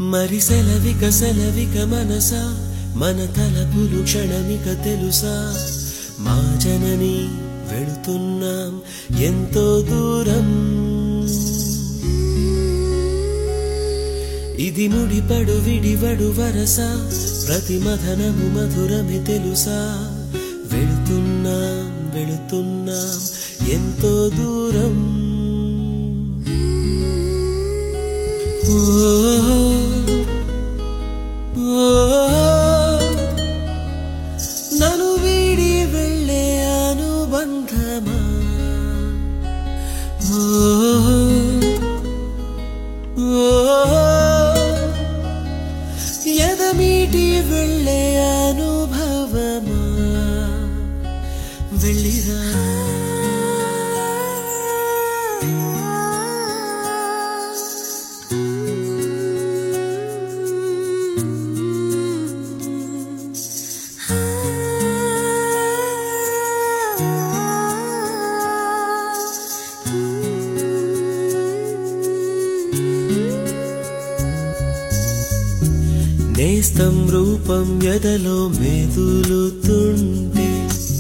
మరి సెలవిక సెలవిక మనసా మన తలపులు క్షణమిక తెలుసా మా జనని వెళుతున్నాం ఎంతో దూరం ఇది ముడిపడు విడివడు వరస ప్రతి మధనము మధురమే తెలుసా వెళుతున్నాం వెళుతున్నాం ఎంతో దూరం ఓ ఓ నన్ను వీడి వెళ్ళే అనుబంధమా ఓ ఓ ఎదమీటి వెళ్ళే అనుభవమా వెళ్ళిరా నేస్తం రూపం ఎదలో మెదులుతుంటే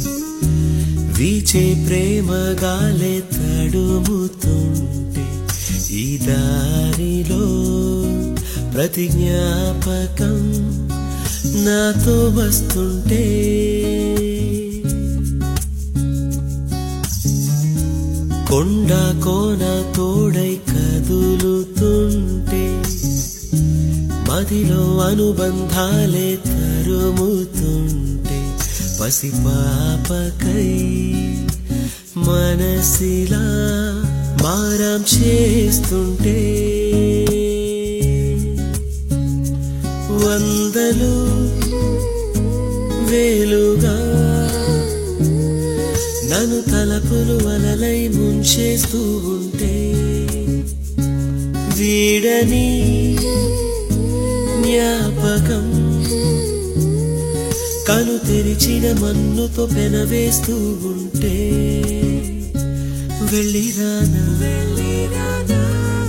వీచే ప్రేమ గాలే తడుముతుంటే ఈ దారిలో ప్రతి జ్ఞాపకం నాతో వస్తుంటే కొండ కోన తోడై కదులుతుంటే మదిలో అనుబంధాలే తరుముతుంటే పసిపాపకై మనసిలా మారం చేస్తుంటే వందలు వేలుగా నన్ను తలపులు అలలై ముంచేస్తూ ఉంటే వీడని జ్ఞాపకం కను తెరిచిన మన్నుతో పెనవేస్తూ ఉంటే వెళ్ళిరానా వెళ్ళిరానా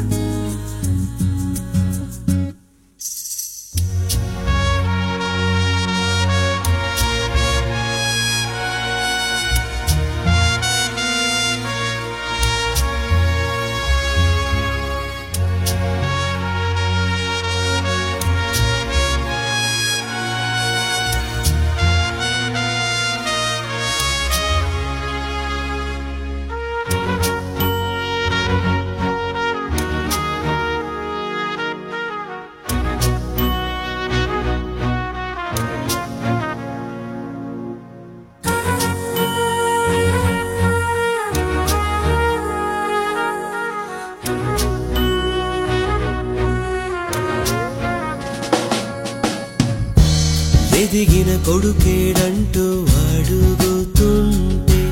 ఎదిగిన కొడుకేడంటూ అడుగుతుంటే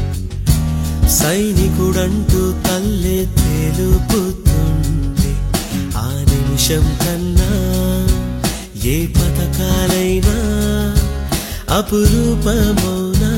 సైనికుడంటూ తల్లే తెలుపుతుంటే ఆ నిమిషం కన్నా ఏ పథకాలైనా అపురూపమౌనా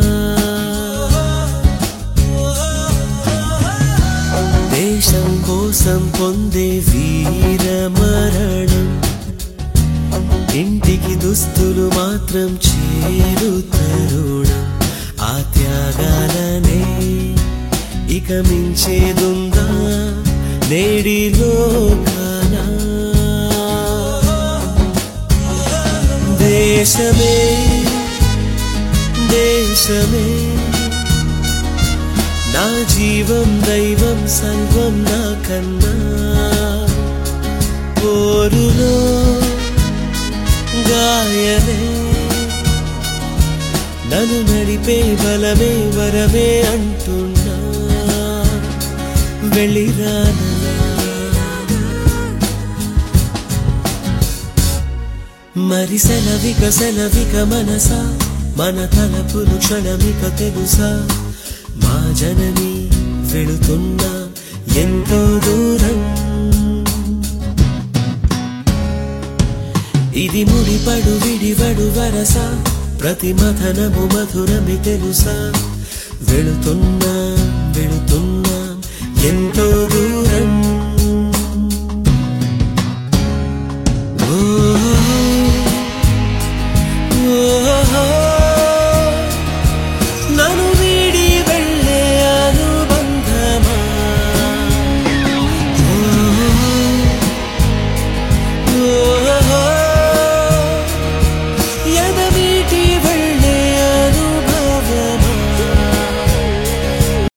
దేశం కోసం పొందే వీర మరణం ఇంటికి దుస్తులు మాత్రం చేరు తరుణం ఆ త్యాగాలనే ఇక మించేదుందా నేడిలోకాన దేశమే దేశమే నా జీవం దైవం సర్వం నా కన్నా పోరులో గాయమే నన్ను నడిపే బలమే వరమే అంటున్నా వెళ్ళిరానా మరి సెలవిక సెలవిక మనసా మన తలపులు క్షణమిక తెలుసా మా జనని వెళుతున్నా ఎంతో దూరం ఇది ముడిపడు విడివడు వరస ప్రతి మథనము మధురమి తెలుసా వెళుతున్నా వెళుతున్నా ఎంతో దూరం